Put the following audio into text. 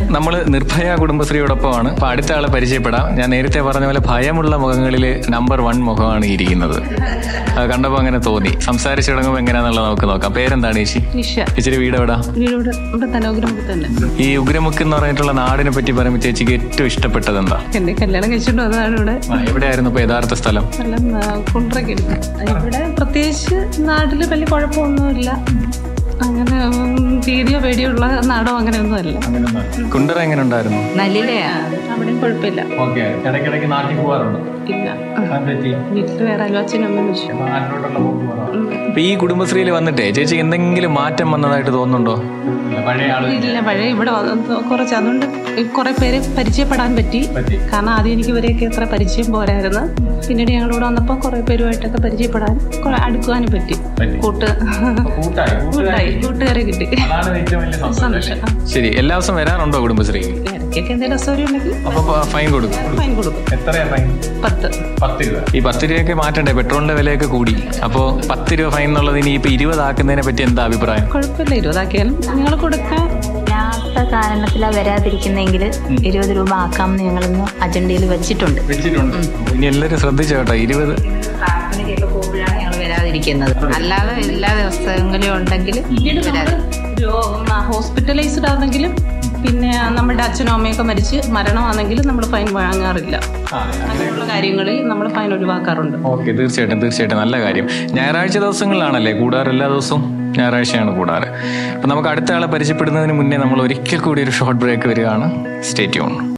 നമ്മൾ നിർഭയ കുടുംബശ്രീയോടൊപ്പമാണ് അപ്പൊ അടുത്ത ആളെ പരിചയപ്പെടാം ഞാൻ നേരത്തെ പറഞ്ഞ പോലെ ഭയമുള്ള മുഖങ്ങളിൽ നമ്പർ വൺ മുഖമാണ് ഈ ഇരിക്കുന്നത് അത് കണ്ടപ്പോൾ അങ്ങനെ തോന്നി സംസാരിച്ചു തുടങ്ങുമ്പോൾ എങ്ങനെയാണെന്നുള്ളത് നമുക്ക് നോക്കാം പേരെന്താണ് ചേച്ചി നിഷ ചേച്ചിയുടെ വീട് എവിടാ വീട് ഇവിടെ ഇവിടെ തന്നെ ഉഗ്രമുഖത്ത് തന്നെ ഈ ഉഗ്രമുക്ക് എന്ന് പറഞ്ഞിട്ടുള്ള നാടിനെ പറ്റി പറയുമ്പോൾ ചേച്ചിക്ക് ഏറ്റവും ഇഷ്ടപ്പെട്ടത് എന്താ എന്നെ കല്യാണം കഴിച്ചിട്ട് വന്നതാണ് ഇവിടെ ആ, എവിടെയായിരുന്നു ഇപ്പൊ യഥാർത്ഥ സ്ഥലം നല്ല കൊണ്ടറൊക്കെ എടുക്കും ഇവിടെ പ്രത്യേകിച്ച് നാട്ടില് വലിയ കുഴപ്പമൊന്നുമില്ല അങ്ങനെ ഉം, ഭീതിയോ പേടിയോ ഉള്ള നാടോ അങ്ങനെയൊന്നും അല്ല കുണ്ടറ എങ്ങനെ ഉണ്ടായിരുന്നു നല്ലിലയാ അവിടെയും കുഴപ്പമില്ല ഓക്കെ ഇടയ്ക്കിടയ്ക്ക് നാട്ടിൽ പോകാറുണ്ട് ഇല്ല വീട്ടിൽ വേറെ അലുവച്ചനും അമ്മയും വെച്ചു ഇപ്പൊ ഈ കുടുംബശ്രീയിൽ വന്നിട്ടേ ചേച്ചി എന്തെങ്കിലും മാറ്റം വന്നതായിട്ട് തോന്നുന്നുണ്ടോ പഴയ ആള് ഇല്ല പഴയ ഇവിടെ വന്ന് കുറച്ച് അതുകൊണ്ട് കുറെ പേര് പരിചയപ്പെടാൻ പറ്റി പറ്റി. കാരണം ആദ്യം എനിക്ക് ഇവരെയൊക്കെ എത്ര പരിചയം പോരായിരുന്നു പിന്നീട് ഞങ്ങളിവിടെ വന്നപ്പോൾ കുറെ പേരുമായിട്ടൊക്കെ പരിചയപ്പെടാൻ കുറെ അടുക്കുവാനും പറ്റി പറ്റി. കൂട്ട് കൂട്ടായി കൂട്ടായി കൂട്ടുകാരെ കിട്ടി അതാണ് ഏറ്റവും വലിയ സന്തോഷം ആ. ശരി എല്ലാ ദിവസവും വരാറുണ്ടോ കുടുംബശ്രീ ഇടയ്ക്കൊക്കെ എന്തെങ്കിലും അസൗകര്യം ഉണ്ടെങ്കിൽ അപ്പൊ ഫൈൻ കൊടുക്കും ഫൈൻ കൊടുക്കും എത്രയാ ഫൈൻ പത്ത് പത്ത് രൂപ ഈ പത്ത് രൂപയൊക്കെ മാറ്റണ്ടേ പെട്രോളിന്റെ വിലയൊക്കെ കൂടി അപ്പോ പത്ത് രൂപ ഫൈൻ എന്നുള്ളത് ഇനി ഇപ്പൊ ഇരുപതാക്കുന്നതിനെ പറ്റി എന്താ അഭിപ്രായം കുഴപ്പമില്ല ഇരുപതാക്കിയാലും നിങ്ങൾ കൊടുക്കാൻ ഇല്ലാത്ത കാരണത്തിലാ വരാതിരിക്കുന്നെങ്കിൽ ഇരുപത് രൂപ ആക്കാമെന്ന് ഞങ്ങളിന്ന് അജണ്ടയിൽ വെച്ചിട്ടുണ്ട് വെച്ചിട്ടുണ്ട് ഇനി എല്ലാവരും ശ്രദ്ധിച്ചോ കേട്ടോ ഇരുപത് പ്രാർത്ഥനയ്ക്കൊക്കെ പോകുമ്പോഴാണ് ഞങ്ങൾ വരാതിരിക്കുന്നത് അല്ലാതെ എല്ലാ ദിവസങ്ങളിലും ഉണ്ടെങ്കിൽ വരാതെ ഹോസ്പിറ്റലൈസ്ഡ് ആണെങ്കിലും പിന്നെ നമ്മുടെ അച്ഛനും അമ്മയൊക്കെ മരിച്ച് മരണമാണെങ്കിലും നമ്മൾ ഫൈൻ വാങ്ങാറില്ല അങ്ങനെയുള്ള കാര്യങ്ങളിൽ നമ്മൾ ഫൈൻ ഒഴിവാക്കാറുണ്ട് ഓക്കെ തീർച്ചയായിട്ടും തീർച്ചയായിട്ടും നല്ല കാര്യം ഞായറാഴ്ച ദിവസങ്ങളിലാണല്ലേ കൂടാറ് എല്ലാ ദിവസവും ഞായറാഴ്ചയാണ് കൂടാറ് അപ്പൊ നമുക്ക് അടുത്ത ആളെ പരിചയപ്പെടുന്നതിന് മുന്നേ നമ്മൾ ഒരിക്കൽ കൂടി ഒരു ഷോർട്ട് ബ്രേക്ക് വരികയാണ് സ്റ്റേറ്റ് യൂൺ